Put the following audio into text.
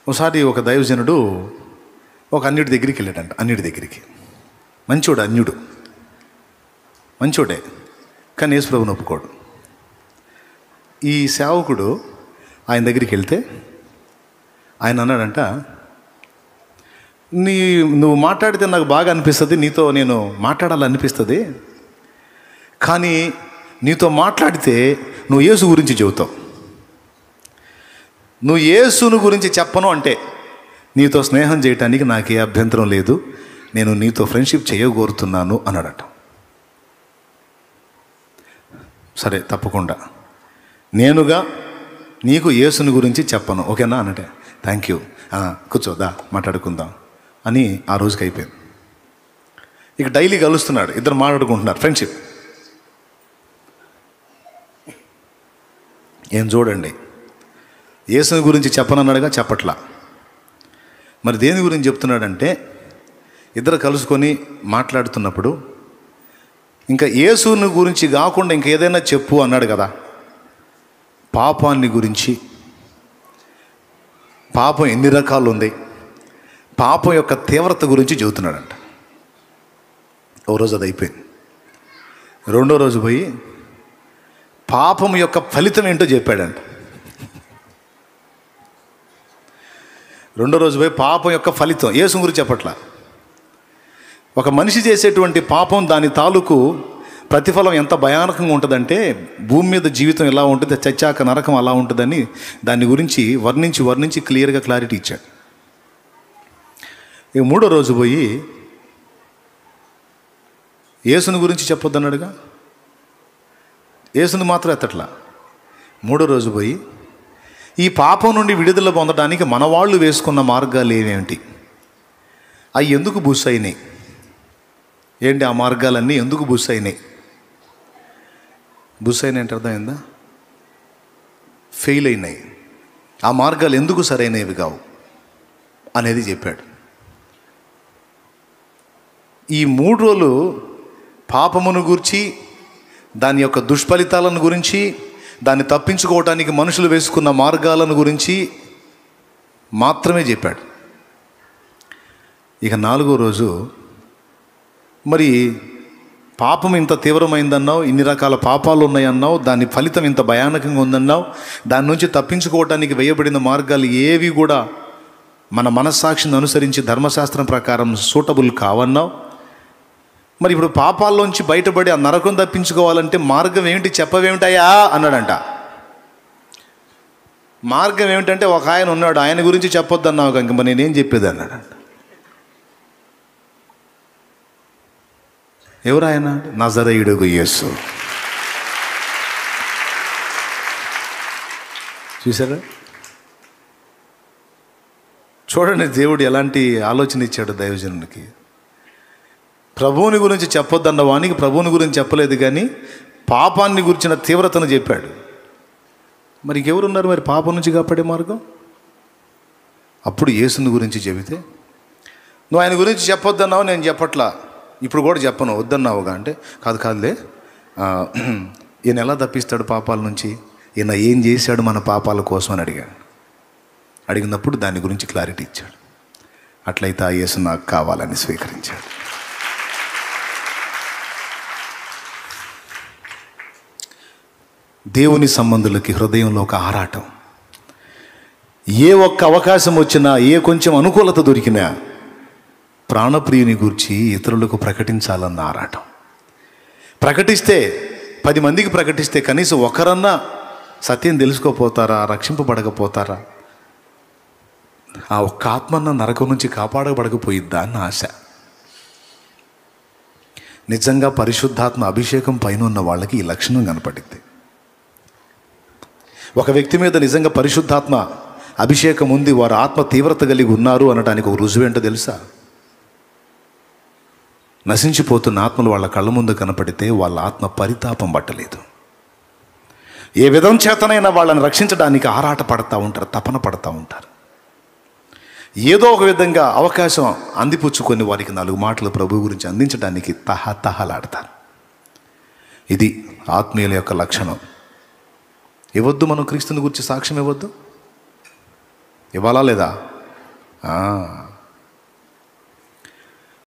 ఒకసారి ఒక దైవజనుడు ఒక అన్యుడి దగ్గరికి వెళ్ళాడంట అన్యుడి దగ్గరికి మంచోడు అన్యుడు మంచోడే కానీ యేసుప్రభుని ఒప్పుకోడు ఈ సేవకుడు ఆయన దగ్గరికి వెళ్తే ఆయన అన్నాడంట నీ నువ్వు మాట్లాడితే నాకు బాగా అనిపిస్తుంది నీతో నేను మాట్లాడాలనిపిస్తుంది కానీ నీతో మాట్లాడితే నువ్వు యేసు గురించి చెబుతావు నువ్వు యేసును గురించి చెప్పను అంటే నీతో స్నేహం చేయటానికి నాకు ఏ అభ్యంతరం లేదు నేను నీతో ఫ్రెండ్షిప్ చేయగోరుతున్నాను అన్నాడట సరే తప్పకుండా నేనుగా నీకు యేసుని గురించి చెప్పను ఓకేనా అన్నట్టే థ్యాంక్ యూ కూర్చోదా మాట్లాడుకుందాం అని ఆ రోజుకి అయిపోయింది ఇక డైలీ కలుస్తున్నాడు ఇద్దరు మాట్లాడుకుంటున్నారు ఫ్రెండ్షిప్ ఏం చూడండి యేసుని గురించి చెప్పనన్నాడుగా చెప్పట్లా మరి దేని గురించి చెప్తున్నాడంటే ఇద్దరు కలుసుకొని మాట్లాడుతున్నప్పుడు ఇంకా యేసుని గురించి కాకుండా ఇంకా ఏదైనా చెప్పు అన్నాడు కదా పాపాన్ని గురించి పాపం ఎన్ని రకాలు ఉంది పాపం యొక్క తీవ్రత గురించి చెబుతున్నాడంట ఓ రోజు అది అయిపోయింది రెండో రోజు పోయి పాపం యొక్క ఫలితం ఏంటో చెప్పాడంట రెండో రోజు పోయి పాపం యొక్క ఫలితం యేసు గురించి చెప్పట్లా ఒక మనిషి చేసేటువంటి పాపం దాని తాలూకు ప్రతిఫలం ఎంత భయానకంగా ఉంటుందంటే భూమి మీద జీవితం ఎలా ఉంటుంది చచ్చాక నరకం అలా ఉంటుందని దాని గురించి వర్ణించి వర్ణించి క్లియర్గా క్లారిటీ ఇచ్చాడు ఇక మూడో రోజు పోయి యేసుని గురించి చెప్పొద్దన్నాడుగా యేసుని మాత్రం ఎత్తట్లా మూడో రోజు పోయి ఈ పాపం నుండి విడుదల పొందడానికి మన వాళ్ళు వేసుకున్న మార్గాలు ఏమేమిటి అవి ఎందుకు బుస్ అయినాయి ఏంటి ఆ మార్గాలన్నీ ఎందుకు బుస్ అయినాయి బుస్ అయినాయి అంటే అర్థమైందా ఫెయిల్ అయినాయి ఆ మార్గాలు ఎందుకు సరైనవి కావు అనేది చెప్పాడు ఈ మూడు రోజులు పాపమును గురించి దాని యొక్క దుష్ఫలితాలను గురించి దాన్ని తప్పించుకోవటానికి మనుషులు వేసుకున్న మార్గాలను గురించి మాత్రమే చెప్పాడు ఇక నాలుగో రోజు మరి పాపం ఇంత తీవ్రమైందన్నావు ఇన్ని రకాల పాపాలు ఉన్నాయన్నావు దాని ఫలితం ఇంత భయానకంగా ఉందన్నావు దాని నుంచి తప్పించుకోవటానికి వేయబడిన మార్గాలు ఏవి కూడా మన మనస్సాక్షిని అనుసరించి ధర్మశాస్త్రం ప్రకారం సూటబుల్ కావన్నావు మరి ఇప్పుడు పాపాల్లోంచి బయటపడి ఆ నరకం తప్పించుకోవాలంటే మార్గం ఏమిటి చెప్పవేమిటయా అన్నాడంట మార్గం ఏమిటంటే ఒక ఆయన ఉన్నాడు ఆయన గురించి చెప్పొద్దన్నావు కనుక మరి నేనేం చెప్పేది అన్నాడంట ఎవరు ఆయన నజరయుడుగు యేసు చూసారా చూడండి దేవుడు ఎలాంటి ఆలోచన ఇచ్చాడు దైవజనునికి ప్రభువుని గురించి చెప్పొద్దన్న వానికి ప్రభువుని గురించి చెప్పలేదు కానీ పాపాన్ని గురించిన తీవ్రతను చెప్పాడు మరి ఇంకెవరున్నారు మరి పాపం నుంచి కాపాడే మార్గం అప్పుడు యేసుని గురించి చెబితే నువ్వు ఆయన గురించి చెప్పొద్దన్నావు నేను చెప్పట్లా ఇప్పుడు కూడా చెప్పను వద్దన్నావుగా అంటే కాదు కాదులే ఆ, ఈయన ఎలా తప్పిస్తాడు పాపాల నుంచి ఈయన ఏం చేశాడు మన పాపాల కోసం అని అడిగాడు అడిగినప్పుడు దాని గురించి క్లారిటీ ఇచ్చాడు అట్లయితే ఆ యేసు నాకు కావాలని స్వీకరించాడు దేవుని సంబంధులకి హృదయంలో ఒక ఆరాటం ఏ ఒక్క అవకాశం వచ్చినా ఏ కొంచెం అనుకూలత దొరికినా ప్రాణప్రియుని గురించి ఇతరులకు ప్రకటించాలన్న ఆరాటం ప్రకటిస్తే పది మందికి ప్రకటిస్తే కనీసం ఒకరన్నా సత్యం తెలుసుకోపోతారా రక్షింపబడకపోతారా ఆ ఒక్క ఆత్మన్న నరకం నుంచి కాపాడబడకపోయిద్దా అన్న ఆశ నిజంగా పరిశుద్ధాత్మ అభిషేకం పైన ఉన్న వాళ్ళకి ఈ లక్షణం కనపడింది ఒక వ్యక్తి మీద నిజంగా పరిశుద్ధాత్మ అభిషేకం ఉంది వారు ఆత్మ తీవ్రత కలిగి ఉన్నారు అనడానికి ఒక రుజువేంటో తెలుసా నశించిపోతున్న ఆత్మలు వాళ్ళ కళ్ళ ముందు కనపడితే వాళ్ళ ఆత్మ పరితాపం పట్టలేదు ఏ విధం చేతనైనా వాళ్ళని రక్షించడానికి ఆరాట పడతా ఉంటారు తపన పడతా ఉంటారు ఏదో ఒక విధంగా అవకాశం అందిపుచ్చుకొని వారికి నాలుగు మాటలు ప్రభు గురించి అందించడానికి తహ తహలాడతారు ఇది ఆత్మీయుల యొక్క లక్షణం ఇవ్వద్దు మనం క్రీస్తుని గురించి సాక్ష్యం ఇవ్వద్దు ఇవ్వాలా లేదా ఆ.